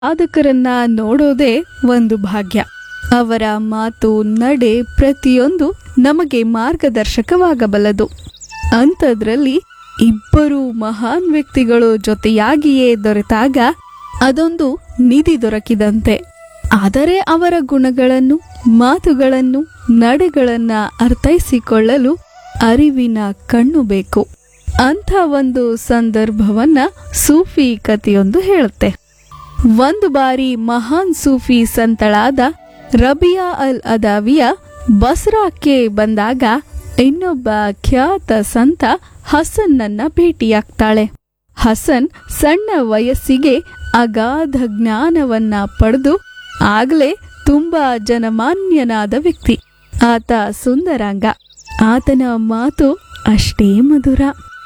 ಸಾಧಕರನ್ನ ನೋಡೋದೇ ಒಂದು ಭಾಗ್ಯ ಅವರ ಮಾತು ನಡೆ ಪ್ರತಿಯೊಂದು ನಮಗೆ ಮಾರ್ಗದರ್ಶಕವಾಗಬಲ್ಲದು ಅಂಥದ್ರಲ್ಲಿ ಇಬ್ಬರು ಮಹಾನ್ ವ್ಯಕ್ತಿಗಳು ಜೊತೆಯಾಗಿಯೇ ದೊರೆತಾಗ ಅದೊಂದು ನಿಧಿ ದೊರಕಿದಂತೆ ಆದರೆ ಅವರ ಗುಣಗಳನ್ನು ಮಾತುಗಳನ್ನು ನಡೆಗಳನ್ನ ಅರ್ಥೈಸಿಕೊಳ್ಳಲು ಅರಿವಿನ ಕಣ್ಣು ಬೇಕು ಅಂಥ ಒಂದು ಸಂದರ್ಭವನ್ನ ಸೂಫಿ ಕಥೆಯೊಂದು ಹೇಳುತ್ತೆ ಒಂದು ಬಾರಿ ಮಹಾನ್ ಸೂಫಿ ಸಂತಳಾದ ರಬಿಯಾ ಅಲ್ ಅದಾವಿಯ ಬಸ್ರಾಕ್ಕೆ ಬಂದಾಗ ಇನ್ನೊಬ್ಬ ಖ್ಯಾತ ಸಂತ ಹಸನ್ನನ್ನ ಭೇಟಿಯಾಗ್ತಾಳೆ ಹಸನ್ ಸಣ್ಣ ವಯಸ್ಸಿಗೆ ಅಗಾಧ ಜ್ಞಾನವನ್ನ ಪಡೆದು ಆಗ್ಲೇ ತುಂಬಾ ಜನಮಾನ್ಯನಾದ ವ್ಯಕ್ತಿ ಆತ ಸುಂದರಾಂಗ ಆತನ ಮಾತು ಅಷ್ಟೇ ಮಧುರ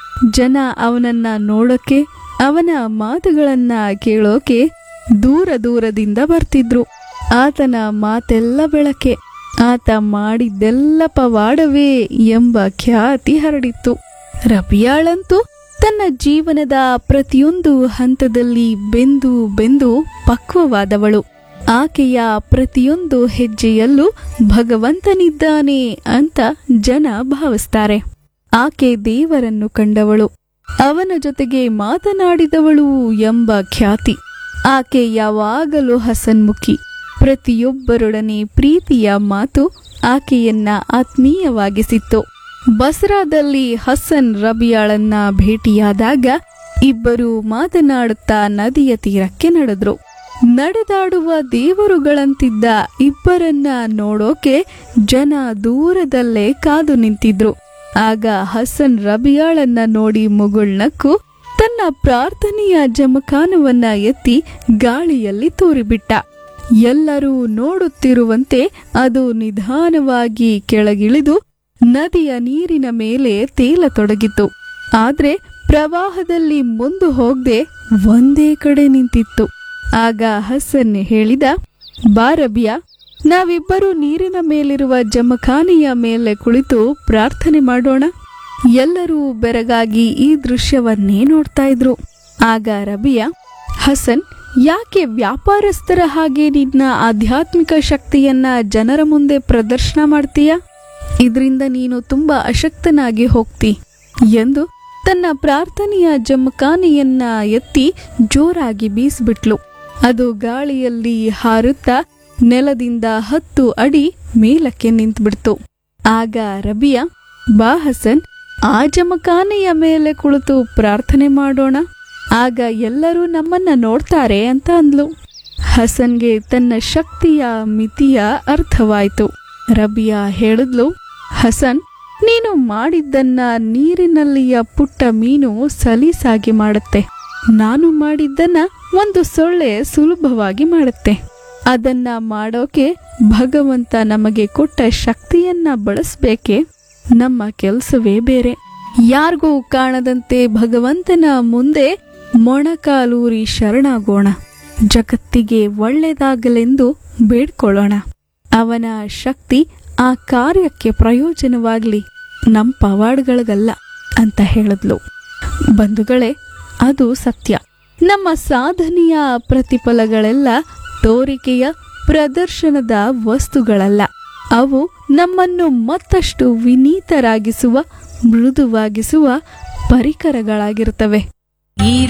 ಜನ ಅವನನ್ನ ನೋಡೋಕೆ ಅವನ ಮಾತುಗಳನ್ನ ಕೇಳೋಕೆ ದೂರ ದೂರದಿಂದ ಬರ್ತಿದ್ರು ಆತನ ಮಾತೆಲ್ಲ ಬೆಳಕೆ ಆತ ಮಾಡಿದ್ದೆಲ್ಲ ಪವಾಡವೇ ಎಂಬ ಖ್ಯಾತಿ ಹರಡಿತ್ತು ರಬಿಯಾಳಂತೂ ತನ್ನ ಜೀವನದ ಪ್ರತಿಯೊಂದು ಹಂತದಲ್ಲಿ ಬೆಂದು ಬೆಂದು ಪಕ್ವವಾದವಳು ಆಕೆಯ ಪ್ರತಿಯೊಂದು ಹೆಜ್ಜೆಯಲ್ಲೂ ಭಗವಂತನಿದ್ದಾನೆ ಅಂತ ಜನ ಭಾವಿಸ್ತಾರೆ ಆಕೆ ದೇವರನ್ನು ಕಂಡವಳು ಅವನ ಜೊತೆಗೆ ಮಾತನಾಡಿದವಳು ಎಂಬ ಖ್ಯಾತಿ ಆಕೆ ಯಾವಾಗಲೂ ಹಸನ್ಮುಖಿ ಪ್ರತಿಯೊಬ್ಬರೊಡನೆ ಪ್ರೀತಿಯ ಮಾತು ಆಕೆಯನ್ನ ಆತ್ಮೀಯವಾಗಿಸಿತ್ತು ಬಸ್ರಾದಲ್ಲಿ ಹಸನ್ ರಬಿಯಾಳನ್ನ ಭೇಟಿಯಾದಾಗ ಇಬ್ಬರು ಮಾತನಾಡುತ್ತಾ ನದಿಯ ತೀರಕ್ಕೆ ನಡೆದ್ರು ನಡೆದಾಡುವ ದೇವರುಗಳಂತಿದ್ದ ಇಬ್ಬರನ್ನ ನೋಡೋಕೆ ಜನ ದೂರದಲ್ಲೇ ಕಾದು ನಿಂತಿದ್ರು ಆಗ ಹಸನ್ ರಬಿಯಾಳನ್ನ ನೋಡಿ ಮುಗುಳ್ನಕ್ಕು ತನ್ನ ಪ್ರಾರ್ಥನೆಯ ಜಮಖಾನವನ್ನ ಎತ್ತಿ ಗಾಳಿಯಲ್ಲಿ ತೂರಿಬಿಟ್ಟ ಎಲ್ಲರೂ ನೋಡುತ್ತಿರುವಂತೆ ಅದು ನಿಧಾನವಾಗಿ ಕೆಳಗಿಳಿದು ನದಿಯ ನೀರಿನ ಮೇಲೆ ತೇಲತೊಡಗಿತು ಆದ್ರೆ ಪ್ರವಾಹದಲ್ಲಿ ಮುಂದು ಹೋಗದೆ ಒಂದೇ ಕಡೆ ನಿಂತಿತ್ತು ಆಗ ಹಸನ್ ಹೇಳಿದ ಬಾರಬಿಯ ನಾವಿಬ್ಬರು ನೀರಿನ ಮೇಲಿರುವ ಜಮಖಾನೆಯ ಮೇಲೆ ಕುಳಿತು ಪ್ರಾರ್ಥನೆ ಮಾಡೋಣ ಎಲ್ಲರೂ ಬೆರಗಾಗಿ ಈ ದೃಶ್ಯವನ್ನೇ ನೋಡ್ತಾ ಇದ್ರು ಆಗ ರಬಿಯ ಹಸನ್ ಯಾಕೆ ವ್ಯಾಪಾರಸ್ಥರ ಹಾಗೆ ನಿನ್ನ ಆಧ್ಯಾತ್ಮಿಕ ಶಕ್ತಿಯನ್ನ ಜನರ ಮುಂದೆ ಪ್ರದರ್ಶನ ಮಾಡ್ತೀಯ ಇದರಿಂದ ನೀನು ತುಂಬಾ ಅಶಕ್ತನಾಗಿ ಹೋಗ್ತಿ ಎಂದು ತನ್ನ ಪ್ರಾರ್ಥನೆಯ ಜಮಖಾನೆಯನ್ನ ಎತ್ತಿ ಜೋರಾಗಿ ಬೀಸ್ಬಿಟ್ಲು ಅದು ಗಾಳಿಯಲ್ಲಿ ಹಾರುತ್ತಾ ನೆಲದಿಂದ ಹತ್ತು ಅಡಿ ಮೇಲಕ್ಕೆ ನಿಂತುಬಿಡ್ತು ಆಗ ರಬಿಯ ಬಾ ಹಸನ್ ಆ ಜಮಖಾನೆಯ ಮೇಲೆ ಕುಳಿತು ಪ್ರಾರ್ಥನೆ ಮಾಡೋಣ ಆಗ ಎಲ್ಲರೂ ನಮ್ಮನ್ನ ನೋಡ್ತಾರೆ ಅಂತ ಅಂದ್ಲು ಹಸನ್ಗೆ ತನ್ನ ಶಕ್ತಿಯ ಮಿತಿಯ ಅರ್ಥವಾಯ್ತು ರಬಿಯಾ ಹೇಳಿದ್ಲು ಹಸನ್ ನೀನು ಮಾಡಿದ್ದನ್ನ ನೀರಿನಲ್ಲಿಯ ಪುಟ್ಟ ಮೀನು ಸಲೀಸಾಗಿ ಮಾಡುತ್ತೆ ನಾನು ಮಾಡಿದ್ದನ್ನ ಒಂದು ಸೊಳ್ಳೆ ಸುಲಭವಾಗಿ ಮಾಡುತ್ತೆ ಅದನ್ನ ಮಾಡೋಕೆ ಭಗವಂತ ನಮಗೆ ಕೊಟ್ಟ ಶಕ್ತಿಯನ್ನ ಬಳಸ್ಬೇಕೆ ನಮ್ಮ ಕೆಲಸವೇ ಬೇರೆ ಯಾರಿಗೂ ಕಾಣದಂತೆ ಭಗವಂತನ ಮುಂದೆ ಮೊಣಕಾಲೂರಿ ಶರಣಾಗೋಣ ಜಗತ್ತಿಗೆ ಒಳ್ಳೆಯದಾಗಲೆಂದು ಬೇಡ್ಕೊಳ್ಳೋಣ ಅವನ ಶಕ್ತಿ ಆ ಕಾರ್ಯಕ್ಕೆ ಪ್ರಯೋಜನವಾಗ್ಲಿ ನಮ್ಮ ಪವಾಡ್ಗಳಿಗಲ್ಲ ಅಂತ ಹೇಳಿದ್ಲು ಬಂಧುಗಳೇ ಅದು ಸತ್ಯ ನಮ್ಮ ಸಾಧನೆಯ ಪ್ರತಿಫಲಗಳೆಲ್ಲ ತೋರಿಕೆಯ ಪ್ರದರ್ಶನದ ವಸ್ತುಗಳಲ್ಲ ಅವು ನಮ್ಮನ್ನು ಮತ್ತಷ್ಟು ವಿನೀತರಾಗಿಸುವ ಮೃದುವಾಗಿಸುವ ಪರಿಕರಗಳಾಗಿರುತ್ತವೆ